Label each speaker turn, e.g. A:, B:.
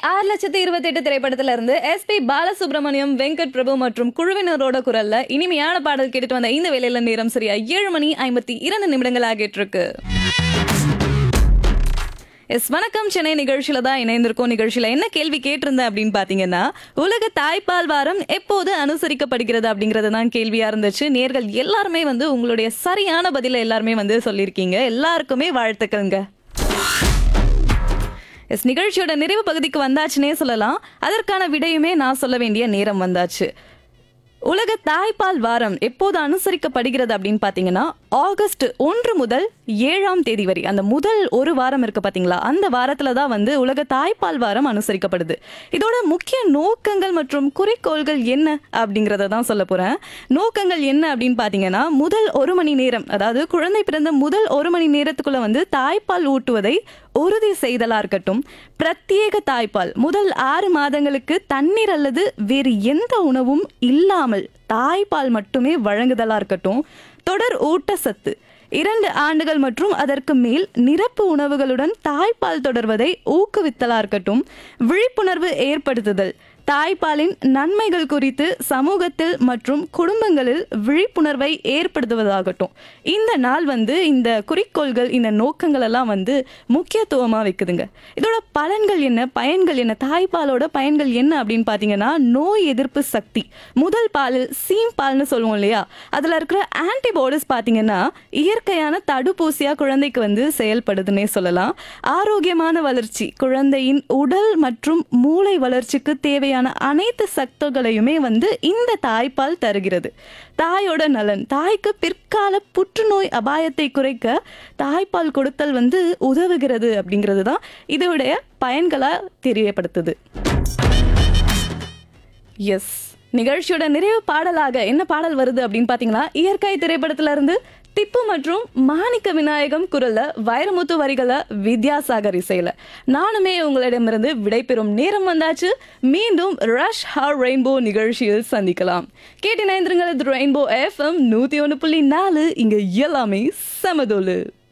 A: ஆறு லட்சத்தி இருபத்தி எட்டு திரைப்படத்துல இருந்து எஸ் பி பாலசுப்ரமணியம் வெங்கட் பிரபு மற்றும் குழுவினரோட குரல்ல இனிமையான பாடல் கேட்டுட்டு வந்த இந்த வேலையில நேரம் சரியா ஏழு மணி ஐம்பத்தி இரண்டு நிமிடங்கள் ஆகிட்டு இருக்கு எஸ் வணக்கம் சென்னை நிகழ்ச்சியில தான் இணைந்திருக்கோம் நிகழ்ச்சியில என்ன கேள்வி கேட்டிருந்தேன் அப்படின்னு பாத்தீங்கன்னா உலக தாய்ப்பால் வாரம் எப்போது அனுசரிக்கப்படுகிறது அப்படிங்கறது தான் கேள்வியா இருந்துச்சு நேர்கள் எல்லாருமே வந்து உங்களுடைய சரியான பதில எல்லாருமே வந்து சொல்லியிருக்கீங்க எல்லாருக்குமே வாழ்த்துக்கள்ங்க எஸ் நிகழ்ச்சியோட நிறைவு பகுதிக்கு வந்தாச்சுன்னே சொல்லலாம் அதற்கான விடையுமே நான் சொல்ல வேண்டிய நேரம் வந்தாச்சு உலக தாய்ப்பால் வாரம் எப்போது அனுசரிக்கப்படுகிறது அப்படின்னு பார்த்தீங்கன்னா ஆகஸ்ட் ஒன்று முதல் ஏழாம் தேதி வரை அந்த முதல் ஒரு வாரம் இருக்கு பார்த்தீங்களா அந்த வாரத்துல தான் வந்து உலக தாய்ப்பால் வாரம் அனுசரிக்கப்படுது இதோட முக்கிய நோக்கங்கள் மற்றும் குறிக்கோள்கள் என்ன அப்படிங்கிறத தான் சொல்ல போறேன் நோக்கங்கள் என்ன அப்படின்னு பார்த்தீங்கன்னா முதல் ஒரு மணி நேரம் அதாவது குழந்தை பிறந்த முதல் ஒரு மணி நேரத்துக்குள்ள வந்து தாய்ப்பால் ஊட்டுவதை உறுதி செய்தலா இருக்கட்டும் பிரத்யேக தாய்ப்பால் முதல் ஆறு மாதங்களுக்கு தண்ணீர் அல்லது வேறு எந்த உணவும் இல்லாமல் தாய்ப்பால் மட்டுமே வழங்குதலா இருக்கட்டும் தொடர் ஊட்டச்சத்து இரண்டு ஆண்டுகள் மற்றும் அதற்கு மேல் நிரப்பு உணவுகளுடன் தாய்ப்பால் தொடர்வதை ஊக்குவித்தலா இருக்கட்டும் விழிப்புணர்வு ஏற்படுத்துதல் தாய்ப்பாலின் நன்மைகள் குறித்து சமூகத்தில் மற்றும் குடும்பங்களில் விழிப்புணர்வை ஏற்படுத்துவதாகட்டும் இந்த நாள் வந்து இந்த குறிக்கோள்கள் இந்த நோக்கங்கள் எல்லாம் வந்து முக்கியத்துவமா வைக்குதுங்க இதோட பலன்கள் என்ன பயன்கள் என்ன தாய்ப்பாலோட பயன்கள் என்ன அப்படின்னு பார்த்தீங்கன்னா நோய் எதிர்ப்பு சக்தி முதல் பாலில் சீம் பால்னு சொல்லுவோம் இல்லையா அதுல இருக்கிற ஆன்டிபாடிஸ் பார்த்தீங்கன்னா இயற்கையான தடுப்பூசியா குழந்தைக்கு வந்து செயல்படுதுன்னே சொல்லலாம் ஆரோக்கியமான வளர்ச்சி குழந்தையின் உடல் மற்றும் மூளை வளர்ச்சிக்கு தேவையான அனைத்து சக்திகளையுமே வந்து இந்த தாய்ப்பால் தருகிறது தாயோட நலன் தாய்க்கு பிற்கால புற்றுநோய் அபாயத்தை குறைக்க தாய்ப்பால் கொடுத்தல் வந்து உதவுகிறது அப்படிங்கிறது தான் இதோடைய பயன்களா தெரியப்படுத்துது எஸ் நிகழ்ச்சியோட நிறைவு பாடலாக என்ன பாடல் வருது அப்படின்னு பார்த்தீங்கன்னா இயற்கை திரைப்படத்துல இருந்து திப்பு மற்றும் மாணிக்க விநாயகம் குரல்ல வைரமுத்து வரிகள வித்யாசாகர் இசையில நானுமே உங்களிடமிருந்து விடைபெறும் நேரம் வந்தாச்சு மீண்டும் ரஷ் ஹார் ரெயின்போ நிகழ்ச்சியில் சந்திக்கலாம் கேட்டு நேந்திரங்கள் ரெயின்போ எஃப்எம் நூத்தி ஒன்று புள்ளி நாலு இங்க எல்லாமே சமதோலு